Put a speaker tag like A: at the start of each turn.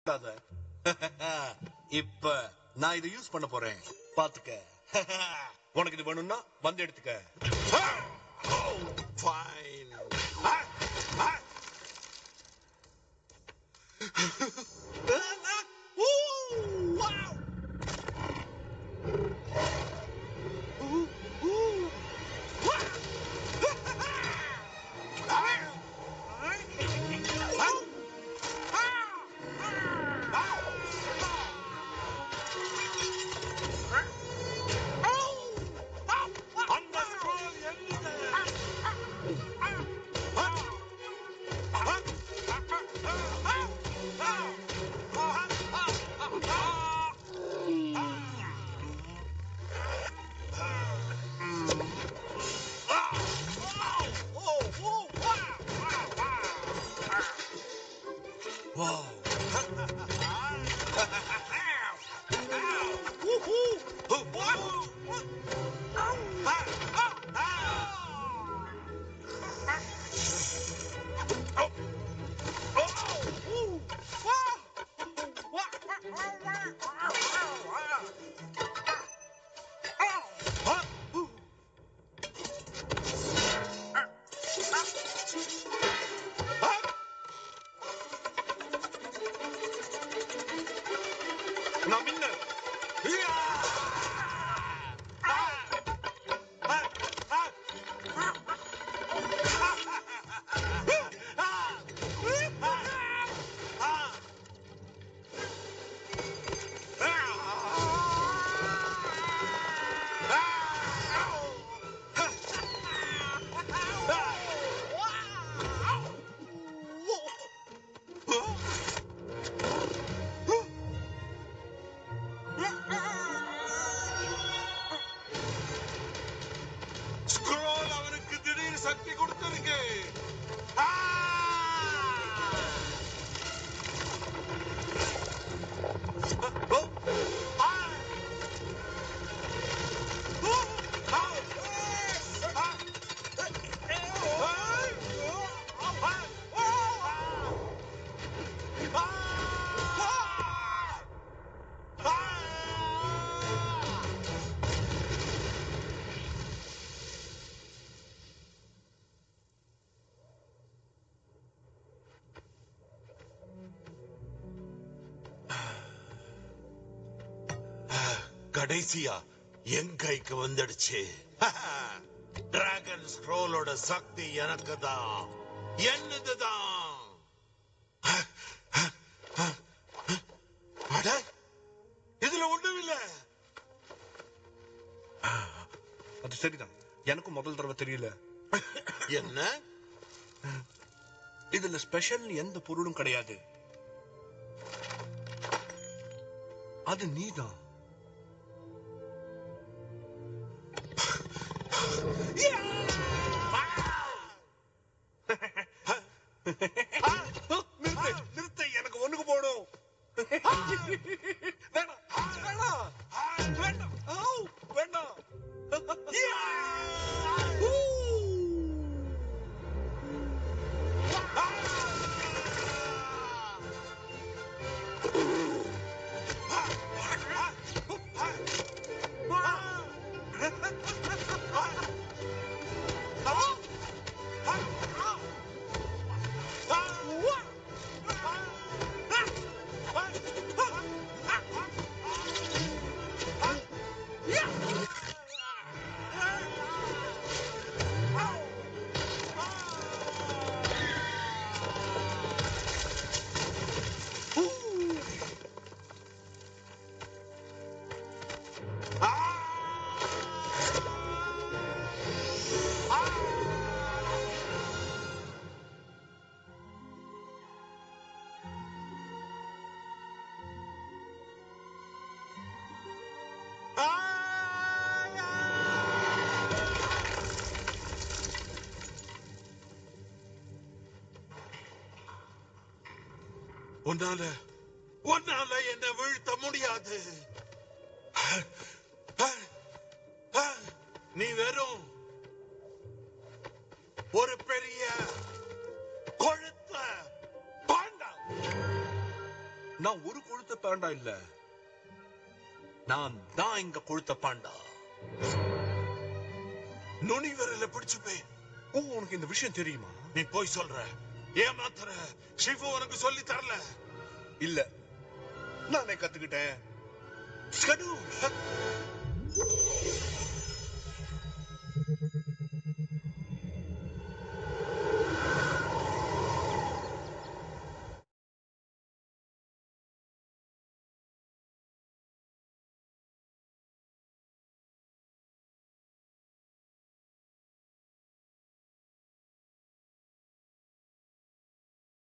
A: அத இப்ப நான் இதை யூஸ் பண்ண போறேன் பாத்துக்க உனக்கு இது வேணும்னா வந்து எடுத்துக்க
B: ஃபைன் அந்த scroll என்னது?
A: Wow.
B: நான் மின்னல் ஸ்க்ரோல் அவனுக்கு திடீர் சக்தி கொடுத்திருக்கு ஆ! ஓ! ஆ! ஓ! ஆ! ஆ! கடைசியா என் கைக்கு வந்துடுச்சு டிராகன் ஸ்க்ரோலோட சக்தி எனக்கு தான் என்னதுதான் அட இதுல ஒண்ணும் இல்ல
A: அது சரிதான் எனக்கும் முதல் தடவை தெரியல
B: என்ன
A: இதுல ஸ்பெஷல் எந்த பொருளும் கிடையாது அது நீதான் நிறுத்து நிறுத்து எனக்கு ஒண்ணுக்கு போடும் வேணாம் வேணாம் வேண்டாம் ஆவ், வேண்டாம் ஊ. உன்னால உன்னால என்ன வீழ்த்த முடியாது நீ வெறும் ஒரு பெரிய கொழுத்த பாண்டா நான் ஒரு கொழுத்த பாண்டா இல்ல நான் தான் இங்க கொழுத்த பாண்டா
B: நுனி விரல பிடிச்சுப்பேன்
A: ஓ உனக்கு இந்த விஷயம் தெரியுமா
B: நீ போய் சொல்ற ஏமாத்துற ஷிஃபு உனக்கு சொல்லி தரல
A: இல்ல நானே கத்துக்கிட்டேன் ஸ்கடு.